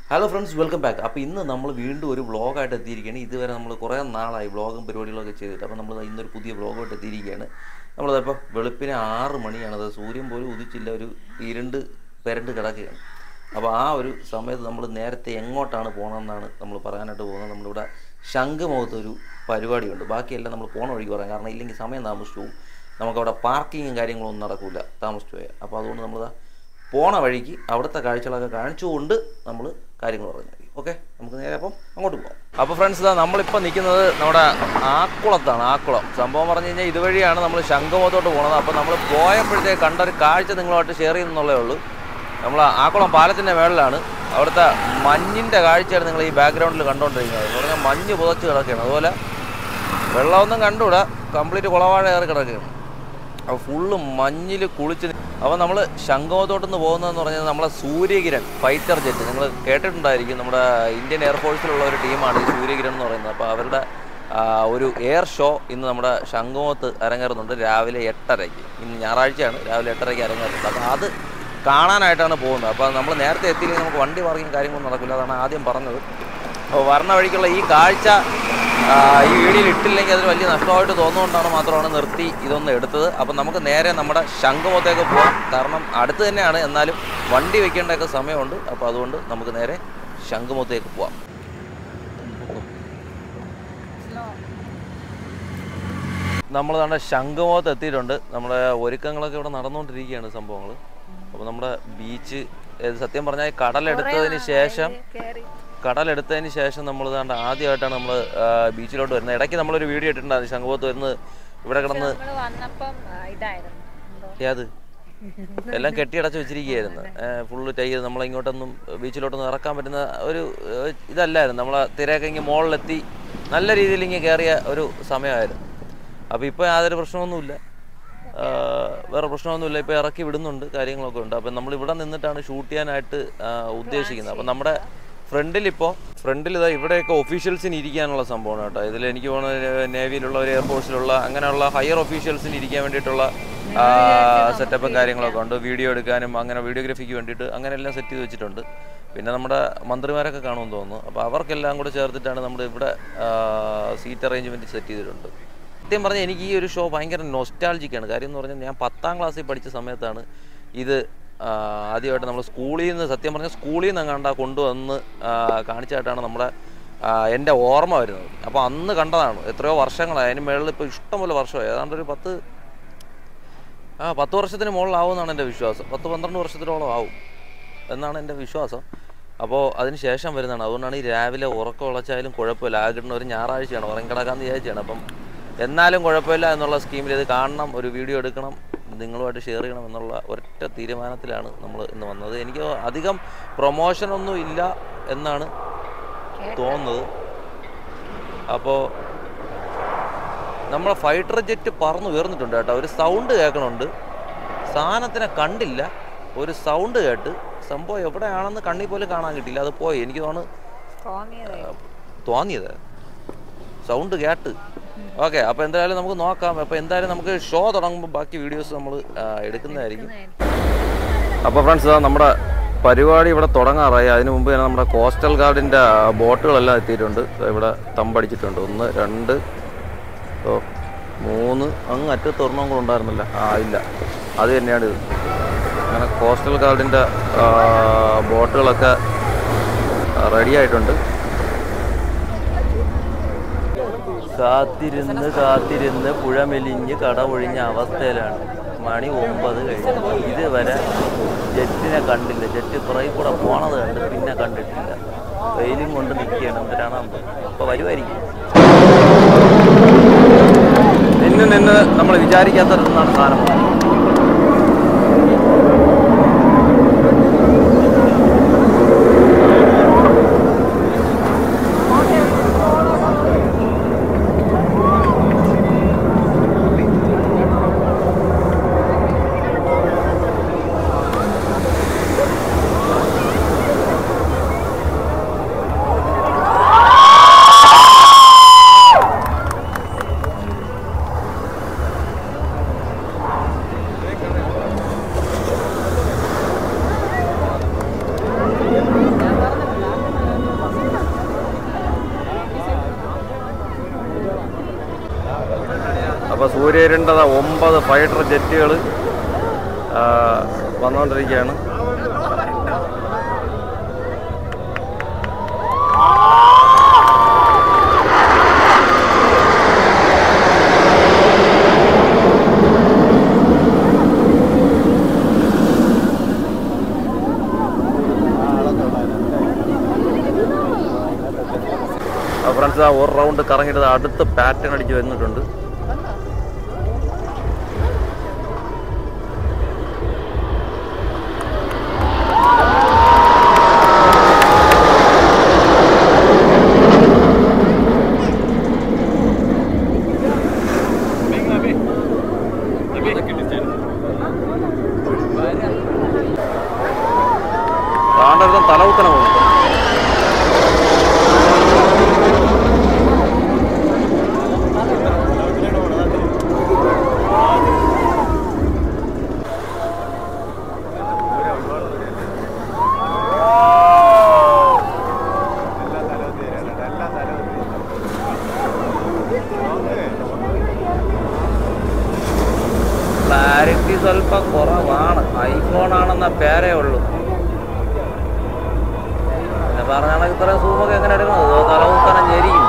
Hello friends welcome back അപ്പോൾ ഇന്ന് നമ്മൾ വീണ്ടും ഒരു വ്ളോഗായിട്ട് എത്തിയിരിക്കുകയാണ് ഇതുവരെ നമ്മൾ കുറേ നാളായി വ്ളോഗും പരിപാടികളൊക്കെ ചെയ്തിട്ട് അപ്പോൾ നമ്മൾ ഇന്നൊരു പുതിയ വ്ളോഗായിട്ട് എത്തിയിരിക്കുകയാണ് നമ്മളിപ്പോൾ വെളുപ്പിന് ആറ് മണിയാണ് അത് സൂര്യൻ പോലും ഉദിച്ചില്ല ഒരു ഇരുണ്ട് പെരണ്ട് കിടക്കുകയാണ് അപ്പോൾ ആ ഒരു സമയത്ത് നമ്മൾ നേരത്തെ എങ്ങോട്ടാണ് പോകണമെന്നാണ് നമ്മൾ പറയാനായിട്ട് പോകുന്നത് നമ്മളിവിടെ ശംഖുമുഖത്ത് ഒരു പരിപാടിയുണ്ട് ബാക്കിയെല്ലാം നമ്മൾ പോണ വഴിക്ക് പറയാം കാരണം ഇല്ലെങ്കിൽ സമയം താമസിച്ചു പോകും നമുക്കവിടെ പാർക്കിങ്ങും കാര്യങ്ങളൊന്നും നടക്കില്ല താമസിച്ചു പോയാൽ അപ്പോൾ അതുകൊണ്ട് നമ്മൾ പോണ വഴിക്ക് അവിടുത്തെ കാഴ്ചകളൊക്കെ കാണിച്ചുകൊണ്ട് നമ്മൾ കാര്യങ്ങൾ പറഞ്ഞു ഓക്കെ നമുക്ക് നേരെ അപ്പം അങ്ങോട്ട് പോകാം അപ്പോൾ ഫ്രണ്ട്സ് ഇതാ നമ്മളിപ്പോൾ നിൽക്കുന്നത് നമ്മുടെ ആക്കുളത്താണ് ആക്കുളം സംഭവം പറഞ്ഞു കഴിഞ്ഞാൽ ഇതുവഴിയാണ് നമ്മൾ ശംഖുമുഖത്തോട്ട് പോകുന്നത് അപ്പോൾ നമ്മൾ പോയപ്പോഴത്തേക്ക് കണ്ടൊരു കാഴ്ച നിങ്ങളുമായിട്ട് ഷെയർ ചെയ്യുന്നുള്ളേ ഉള്ളൂ നമ്മൾ ആക്കുളം പാലത്തിൻ്റെ മേളിലാണ് അവിടുത്തെ മഞ്ഞിൻ്റെ കാഴ്ചയാണ് നിങ്ങൾ ഈ ബാക്ക്ഗ്രൗണ്ടിൽ കണ്ടുകൊണ്ടിരിക്കുന്നത് എന്ന് പറഞ്ഞാൽ മഞ്ഞ് പുതച്ച് കിടക്കുകയാണ് അതുപോലെ വെള്ളമൊന്നും കണ്ടുകൂടാ കംപ്ലീറ്റ് കുളവാഴ കയറി കിടക്കുകയാണ് അപ്പോൾ ഫുള്ള് മഞ്ഞിൽ കുളിച്ച് അപ്പോൾ നമ്മൾ ശംഖുമുഖത്തോട്ട് പോകുന്നതെന്ന് പറഞ്ഞാൽ നമ്മളെ സൂര്യകിരൺ ഫൈറ്റർ ജെറ്റ് നിങ്ങൾ കേട്ടിട്ടുണ്ടായിരിക്കും നമ്മുടെ ഇന്ത്യൻ എയർഫോഴ്സിലുള്ള ഒരു ടീമാണ് ഈ സൂര്യകിരൺ എന്ന് പറയുന്നത് അപ്പോൾ അവരുടെ ആ, ഒരു എയർ ഷോ ഇന്ന് നമ്മുടെ ശംഖുമുഖത്ത് അരങ്ങേറുന്നുണ്ട് രാവിലെ എട്ടരയ്ക്ക് ഇന്ന് ഞായറാഴ്ചയാണ് രാവിലെ എട്ടരയ്ക്ക് അരങ്ങേറുന്നുണ്ട് അപ്പോൾ അത് കാണാനായിട്ടാണ് പോകുന്നത് അപ്പോൾ നമ്മൾ നേരത്തെ എത്തിയില്ലെങ്കിൽ നമുക്ക് വണ്ടി പാർക്കിങ് കാര്യങ്ങളൊന്നും നടക്കില്ല അതാണ് ആദ്യം പറഞ്ഞത് അപ്പോൾ വരണ വഴിക്കുള്ള ഈ കാഴ്ച ആ, ഈ വീഡിയോയിൽ ഇട്ടില്ലെങ്കിൽ അതിന് വലിയ നഷ്ടമായിട്ട് തോന്നുകൊണ്ടാണ് മാത്രമാണ് നിർത്തി ഇതൊന്ന് എടുത്തത് അപ്പം നമുക്ക് നേരെ നമ്മുടെ ശംഖുമുഖത്തേക്ക് പോകാം കാരണം അടുത്ത് തന്നെയാണ് എന്നാലും വണ്ടി വെക്കേണ്ടതൊക്കെ സമയമുണ്ട് അപ്പോൾ അതുകൊണ്ട് നമുക്ക് നേരെ ശംഖുമുഖത്തേക്ക് പോവാം നമ്മൾ നമ്മുടെ ശംഖുമുഖത്ത് എത്തിയിട്ടുണ്ട് നമ്മുടെ ഒരുക്കങ്ങളൊക്കെ ഇവിടെ നടന്നുകൊണ്ടിരിക്കുകയാണ് സംഭവങ്ങൾ അപ്പോൾ നമ്മുടെ ബീച്ച് ഏത് സത്യം പറഞ്ഞാൽ കടലെടുത്തതിന് ശേഷം കടലെടുത്തതിന് ശേഷം നമ്മൾ കണ്ട ആദ്യമായിട്ടാണ് നമ്മൾ ബീച്ചിലോട്ട് വരുന്നത് ഇടയ്ക്ക് നമ്മളൊരു വീഡിയോ ഇട്ടിട്ടുണ്ടായിരുന്നു ശംഖുമുഖത്ത് വരുന്നത് ഇവിടെ കിടന്ന് നമ്മള് വന്നപ്പം ആ, ഇതായിരുന്നു എന്തോ ഏത് എല്ലാം കെട്ടിയടച്ച് വെച്ചിരിക്കുകയായിരുന്നു ഫുള്ള് ടൈ ചെയ്ത് നമ്മളെ ഇങ്ങോട്ടൊന്നും ബീച്ചിലോട്ടൊന്നും ഇറക്കാൻ പറ്റുന്ന ഒരു ഏഹ്, ഇതല്ലായിരുന്നു നമ്മളെ തിരയൊക്കെ ഇങ്ങനെ മുകളിലെത്തി നല്ല രീതിയിൽ ഇങ്ങനെ കയറിയ ഒരു സമയമായിരുന്നു അപ്പോൾ ഇപ്പോൾ യാതൊരു പ്രശ്നമൊന്നുമില്ല ആ, വേറെ പ്രശ്നമൊന്നുമില്ല ഇപ്പോൾ ഇറക്കി വിടുന്നുണ്ട് കാര്യങ്ങളൊക്കെ ഉണ്ട് അപ്പം നമ്മൾ ഇവിടെ നിന്നിട്ടാണ് ഷൂട്ട് ചെയ്യാനായിട്ട് ആ, ഉദ്ദേശിക്കുന്നത് അപ്പം നമ്മുടെ ഫ്രണ്ടിൽ ഇപ്പോൾ ഫ്രണ്ടിൽ ഇതാ ഇവിടെയൊക്കെ ഒഫീഷ്യൽസിന് ഇരിക്കാനുള്ള സംഭവമാണ് കേട്ടോ ഇതിൽ എനിക്ക് തോന്നുന്നത് നേവിയിലുള്ള ഒരു എയർഫോഴ്സിലുള്ള അങ്ങനെയുള്ള ഹയർ ഒഫീഷ്യൽസിന് ഇരിക്കാൻ വേണ്ടിയിട്ടുള്ള സെറ്റപ്പും കാര്യങ്ങളൊക്കെ ഉണ്ട് വീഡിയോ എടുക്കാനും അങ്ങനെ വീഡിയോഗ്രാഫിക്ക് വേണ്ടിയിട്ട് അങ്ങനെ എല്ലാം സെറ്റ് ചെയ്ത് വെച്ചിട്ടുണ്ട് പിന്നെ നമ്മുടെ മന്ത്രിമാരൊക്കെ കാണുമെന്ന് തോന്നുന്നു അപ്പോൾ അവർക്കെല്ലാം കൂടെ ചേർത്തിട്ടാണ് നമ്മുടെ ഇവിടെ സീറ്റ് അറേഞ്ച്മെൻറ്റ് സെറ്റ് ചെയ്തിട്ടുണ്ട് സത്യം പറഞ്ഞാൽ എനിക്ക് ഈ ഒരു ഷോ ഭയങ്കര നൊസ്റ്റാൾജിക്കാണ് കാര്യം എന്ന് പറഞ്ഞാൽ ഞാൻ പത്താം ക്ലാസ്സിൽ പഠിച്ച സമയത്താണ് ഇത് ആ, ആദ്യമായിട്ട് നമ്മൾ സ്കൂളിൽ നിന്ന് സത്യം പറഞ്ഞാൽ സ്കൂളിൽ നിന്ന് കണ്ട കൊണ്ടുവന്ന് ആ, കാണിച്ചായിട്ടാണ് നമ്മുടെ ആ, എൻ്റെ ഓർമ്മ വരുന്നത് അപ്പോൾ അന്ന് കണ്ടതാണ് എത്രയോ വർഷങ്ങളായി അതിന് മുകളിൽ ഇപ്പോൾ ഇഷ്ടംപോലെ വർഷമായി ഏതാണ്ട് ഒരു പത്ത് ആ പത്ത് വർഷത്തിന് മുകളിലാവുമെന്നാണ് എൻ്റെ വിശ്വാസം പത്ത് പന്ത്രണ്ട് വർഷത്തിനോളം ആവും എന്നാണ് എൻ്റെ വിശ്വാസം അപ്പോൾ അതിന് ശേഷം വരുന്നതാണ് അതുകൊണ്ടാണ് ഈ രാവിലെ ഉറക്കം ഉളച്ചായാലും കുഴപ്പമില്ല ആ കിട്ടുന്ന ഒരു ഞായറാഴ്ചയാണ് ഉറങ്ങി കിടക്കാമെന്ന് വിചാരിച്ചാണ് അപ്പം എന്നാലും കുഴപ്പമില്ല എന്നുള്ള സ്കീമിൽ ഇത് കാണണം ഒരു വീഡിയോ എടുക്കണം നിങ്ങളുമായിട്ട് ഷെയർ ചെയ്യണം എന്നുള്ള ഒറ്റ തീരുമാനത്തിലാണ് നമ്മൾ ഇന്ന് വന്നത് എനിക്ക് അധികം പ്രൊമോഷനൊന്നും ഇല്ല എന്നാണ് തോന്നുന്നത് അപ്പോൾ നമ്മളെ ഫൈറ്റർ ജെറ്റ് പറന്ന് ഉയർന്നിട്ടുണ്ട് കേട്ടോ ഒരു സൗണ്ട് കേൾക്കണുണ്ട് സാധനത്തിനെ കണ്ടില്ല ഒരു സൗണ്ട് കേട്ട് സംഭവം എവിടെയാണെന്ന് കണ്ണി പോലും കാണാൻ കിട്ടിയില്ല അത് പോയി എനിക്ക് തോന്നുന്നു തോന്നിയതേ തോന്നിയത് സൗണ്ട് കേട്ട് ഓക്കെ അപ്പോൾ എന്തായാലും നമുക്ക് നോക്കാം അപ്പോൾ എന്തായാലും നമുക്ക് ഷോ തുടങ്ങുമ്പോൾ ബാക്കി വീഡിയോസ് നമ്മൾ എടുക്കുന്നതായിരിക്കും അപ്പോൾ ഫ്രണ്ട്സ് ഇതാ നമ്മുടെ പരിപാടി ഇവിടെ തുടങ്ങാറായി അതിന് മുമ്പ് തന്നെ നമ്മുടെ കോസ്റ്റൽ ഗാർഡിൻ്റെ ബോട്ടുകളെല്ലാം എത്തിയിട്ടുണ്ട് ദാ ഇവിടെ തമ്പടിച്ചിട്ടുണ്ട് ഒന്ന് രണ്ട് ഓ മൂന്ന് അങ്ങ് അറ്റത്ത് ഒരെണ്ണം കൂടെ ഉണ്ടായിരുന്നില്ല ആ ഇല്ല അത് തന്നെയാണ് ഇത് അങ്ങനെ കോസ്റ്റൽ ഗാർഡിൻ്റെ ബോട്ടുകളൊക്കെ റെഡി ആയിട്ടുണ്ട് കാത്തിരുന്ന് കാത്തിരുന്ന് പുഴമെലിഞ്ഞ് കടമൊഴിഞ്ഞ അവസ്ഥയിലാണ് മണി ഒമ്പത് കഴിഞ്ഞു ഇതുവരെ ജെറ്റിനെ കണ്ടില്ല ജെറ്റ് പുറകിൽ കൂടെ പോണത് കണ്ട് പിന്നെ കണ്ടിട്ടില്ല വെയിലും കൊണ്ട് നിൽക്കുകയാണ് എന്തിനാണ് അപ്പോൾ വരുമായിരിക്കും നിന്ന് നിന്ന് നമ്മൾ വിചാരിക്കാത്തടത്തുനിന്നാണ് സാധനം വന്നത്. പേരിൻ്റെതാ ഒമ്പത് ഫൈറ്റർ ജെറ്റുകൾ വന്നുകൊണ്ടിരിക്കുകയാണ് ഫ്രണ്ട്സ് ആ ഒരു റൗണ്ട് കറങ്ങിയിട്ട് ദാ അടുത്ത പാറ്റേൺ അടിച്ച് വന്നിട്ടുണ്ട് താണ്ടൊരു തലകുത്തനെ പോകുന്നു ക്ലാരിറ്റി സ്വല്പം കുറവാണ് ഐഫോൺ ആണെന്ന പേരേ ഉള്ളൂ പിന്നെ പറഞ്ഞാൽ ഇത്ര സൂമൊക്കെ എങ്ങനെ എടുക്കുന്നത് തലകുത്തനം ഞെരിക്കും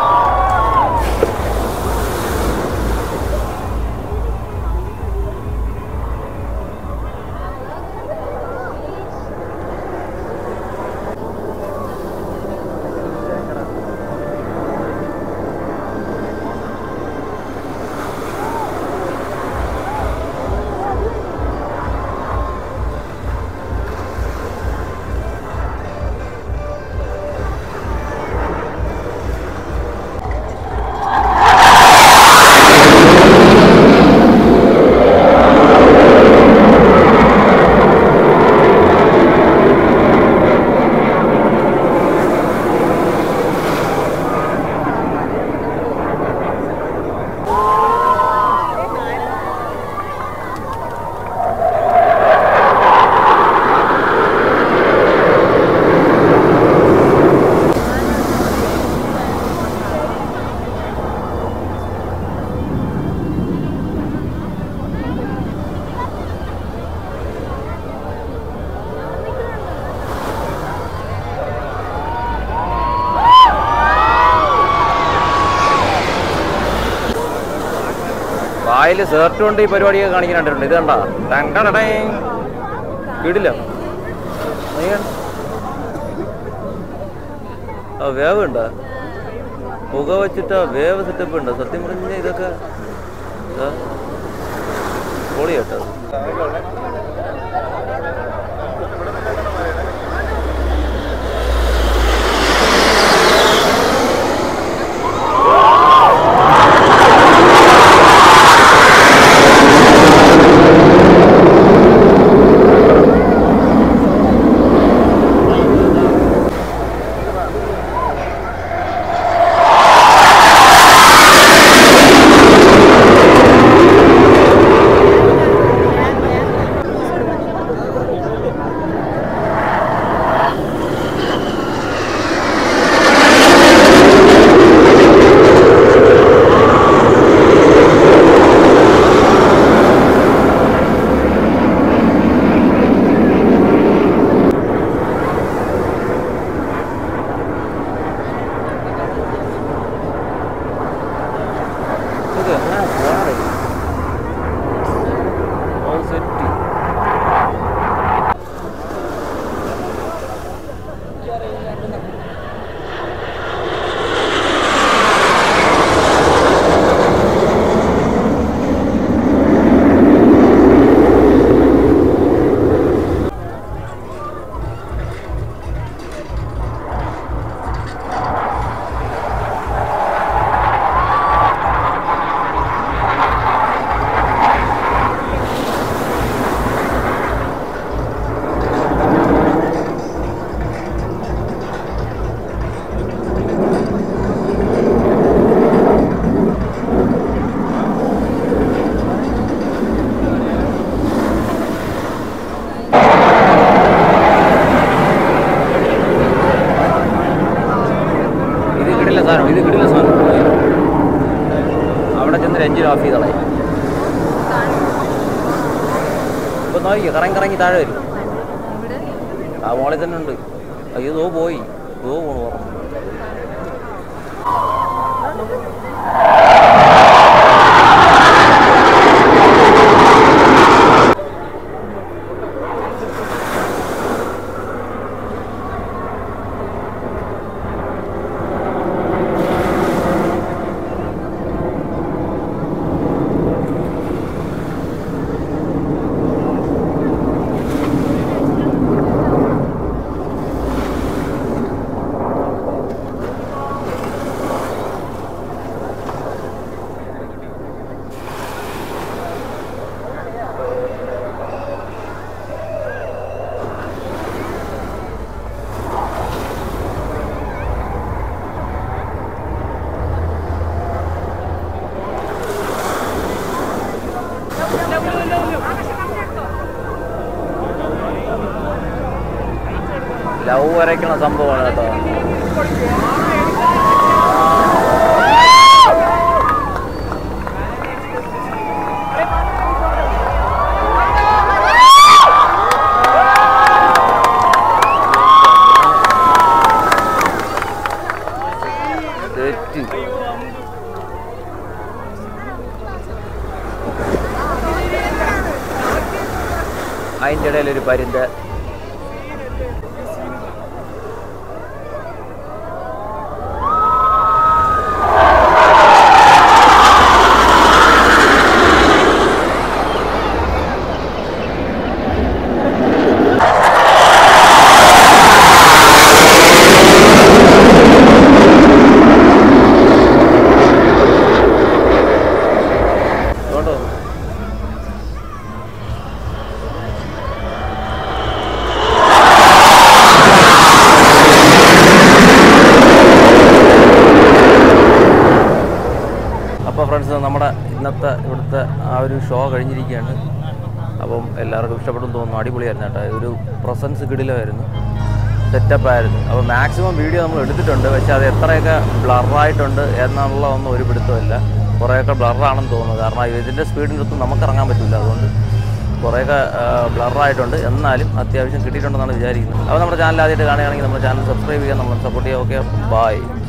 വായിൽ ഷർട്ട് കൊണ്ട് ഈ പരിപാടിയൊക്കെ കാണിക്കാൻ കണ്ടിട്ടുണ്ട് ഇത് കണ്ടാ ടങ്കടടേ കിടില്ല ആ വേവ് ഉണ്ടോ പുക വെച്ചിട്ട് വേവ് സെറ്റപ്പ് ഉണ്ട് സത്യം പറഞ്ഞ ഇതൊക്കെ ഇതാ, പൊളി കേട്ടോ ഇത് എങ്ങനെ പോണേ ഓൾ സെറ്റ് ഇത് കിടില്ല സാധനം ഇത് കിടില്ല സാധനം അവിടെ ചെന്ന് എഞ്ചിൻ ഓഫ് ചെയ്തോളാം ഇപ്പം നോക്കിയോ കറങ്ങി കറങ്ങി താഴെ വരും ആ മോളിൽ തന്നെ ഉണ്ട് അയ്യോ ദോ പോയി ദോ പോണു പറഞ്ഞു ലവ് വരയ്ക്കണ സംഭവമാണ് കേട്ടോ തെറ്റ് അതിൻ്റെ ഇടയിൽ ഒരു പരുന്ത് കേട്ടോ അപ്പോൾ ഫ്രണ്ട്സ് നമ്മുടെ ഇന്നത്തെ ഇവിടുത്തെ ആ ഒരു ഷോ കഴിഞ്ഞിരിക്കുകയാണ് അപ്പം എല്ലാവർക്കും ഇഷ്ടപ്പെടും തോന്നുന്നു അടിപൊളിയായിരുന്നു കേട്ടോ ഒരു പ്രസൻസ് കിടിലമായിരുന്നു സെറ്റപ്പായിരുന്നു അപ്പോൾ മാക്സിമം വീഡിയോ നമ്മൾ എടുത്തിട്ടുണ്ട് പക്ഷേ അത് എത്രയൊക്കെ ബ്ലറായിട്ടുണ്ട് എന്നുള്ള ഒന്നും ഒരു പിടുത്തമില്ല കുറേയൊക്കെ ബ്ലറാണെന്ന് തോന്നുന്നു കാരണം ഇതിൻ്റെ സ്പീഡിനൊത്തും നമുക്ക് ഇറങ്ങാൻ പറ്റില്ല അതുകൊണ്ട് കുറേയൊക്കെ ബ്ലറായിട്ടുണ്ട് എന്നാലും അത്യാവശ്യം കിട്ടിയിട്ടുണ്ടെന്നാണ് വിചാരിക്കുന്നത് അപ്പോൾ നമ്മുടെ ചാനൽ ആദ്യമായിട്ട് കാണുകയാണെങ്കിൽ നമ്മുടെ ചാനൽ സബ്സ്ക്രൈബ് ചെയ്യാൻ നമ്മൾ സപ്പോർട്ട് ചെയ്യുക ഓക്കെ ബൈ